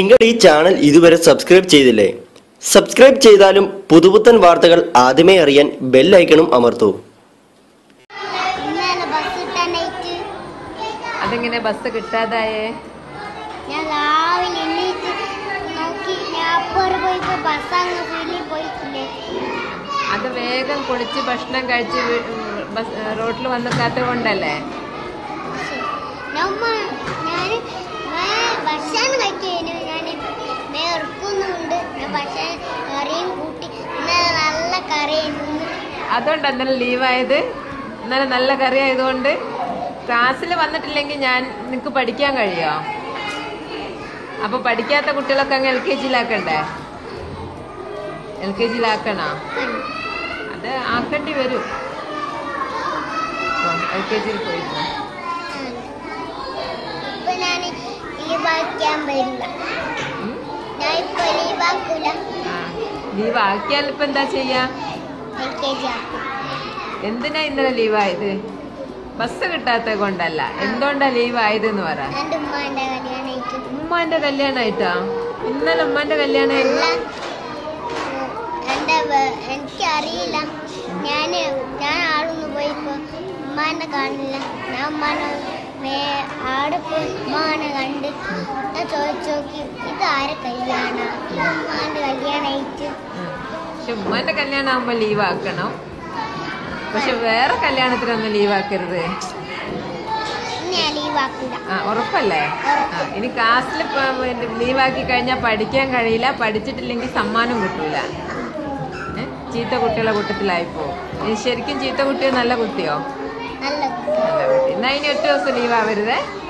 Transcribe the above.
നിങ്ങൾ ഈ ചാനൽ ഇതുവരെ സബ്സ്ക്രൈബ് ചെയ്തില്ലേ സബ്സ്ക്രൈബ് ചെയ്താലും പുതുപുത്തൻ വാർത്തകൾ ആദ്യമേ അറിയാൻ ബെല്ലൈക്കണും അമർത്തൂ ഇന്നലെ ബസ് കിട്ടാനായിട്ട് അതെങ്ങനെ ബസ് കിട്ടാതായേ ഞാൻ രാവിലെ എണീറ്റ് നോക്കി ഞാൻ അപ്പുറം പോയപ്പോ ബസ് അങ്ങ് ഫീലിൽ പോയിട്ടില്ലേ അത് വേഗം കുളിച്ച് ഭക്ഷണം കഴിച്ച് വീ- ഉം, ബസ് റോട്ടിൽ വന്നിക്കാത്ത കൊണ്ടല്ലേ നമ്മ ഞാൻ ഭക്ഷണം കഴിക്കുന്നു ഞാൻ മേർക്കുന്നുണ്ട് ഞാൻ ഭക്ഷണം കറിയും കൂട്ടി ഇന്നലെ നല്ല കറിയായിരുന്നു അതുകൊണ്ട് അന്നേരം ലീവായത് ഇന്നലെ നല്ല കറി ആയതുകൊണ്ട് ക്ലാസ്സിൽ വന്നിട്ടില്ലെങ്കിൽ ഞാൻ നിനക്ക് പഠിക്കാൻ കഴിയോ അപ്പൊ പഠിക്കാത്ത കുട്ടികളൊക്കെ അങ്ങ് എൽ കെ ജിയിലാക്കണ്ടേ എൽ കെ ജിയിലാക്കണോ അത് ആക്കേണ്ടി വരും എൽ കെ ജിയിൽ പോയിരുന്നു ഇപ്പൊ ഞാൻ ലീവാക്കാൻ പറ്റില്ല ഞാൻ ഇപ്പൊ ലീവാക്കൂല ആ ലീവ് ആക്കിയാൽ ഇപ്പൊ എന്താ ചെയ്യാ എൽ കെ ജി ആക്കും എന്തിനാ ഇന്നലെ ലീവായത് ബസ് കിട്ടാത്ത കൊണ്ടല്ല എന്തുകൊണ്ടാ ലീവ് ആയതെന്ന് പറ എൻ്റെ ഉമ്മാൻ്റെ കല്യാണമായിട്ട് ഉമ്മാന്റെ കല്യാണായിട്ടാ ഇന്നലെ ഉമ്മാന്റെ കല്യാണമായിരുന്നു അല്ല എൻ്റെ വേ- എനിക്കറിയില്ല ഞാൻ ഞാൻ ആടൊന്ന് പോയിപ്പോ ഉമ്മാനെ കാണില്ല ഞാൻ ഉമ്മാനെ വേ- ആടെ പോയി ഉമ്മാനെ കണ്ട് ഞാൻ ചോദിച്ചു നോക്കി ഇത് ആരെ കല്യാണ ഇത് ഉമ്മാൻ്റെ കല്യാണമായിട്ട് ഉം. പക്ഷെ ഉമ്മാന്റെ കല്യാണം ആകുമ്പോ ലീവ് ആക്കണം പക്ഷെ വേറെ കല്യാണത്തിനൊന്നും ലീവ് ആക്കരുത് ഇനി ഞാൻ ലീവാക്കൂല ആ ഉറപ്പല്ലേ ആ ഇനി ക്ലാസ്സിൽ ലീവാക്കി കഴിഞ്ഞാൽ പഠിക്കാൻ കഴിയില്ല പഠിച്ചിട്ടില്ലെങ്കിൽ സമ്മാനം കിട്ടൂല ഏ? ചീത്ത കുട്ടികളെ കൂട്ടത്തിലായിപ്പോ ഇനി ശരിക്കും ചീത്ത കുട്ടിയോ നല്ല കുട്ടിയോ നല്ല നല്ല കുട്ടി എന്നാ ഇനി ഒറ്റ ദിവസം ലീവ് ആവരുതേ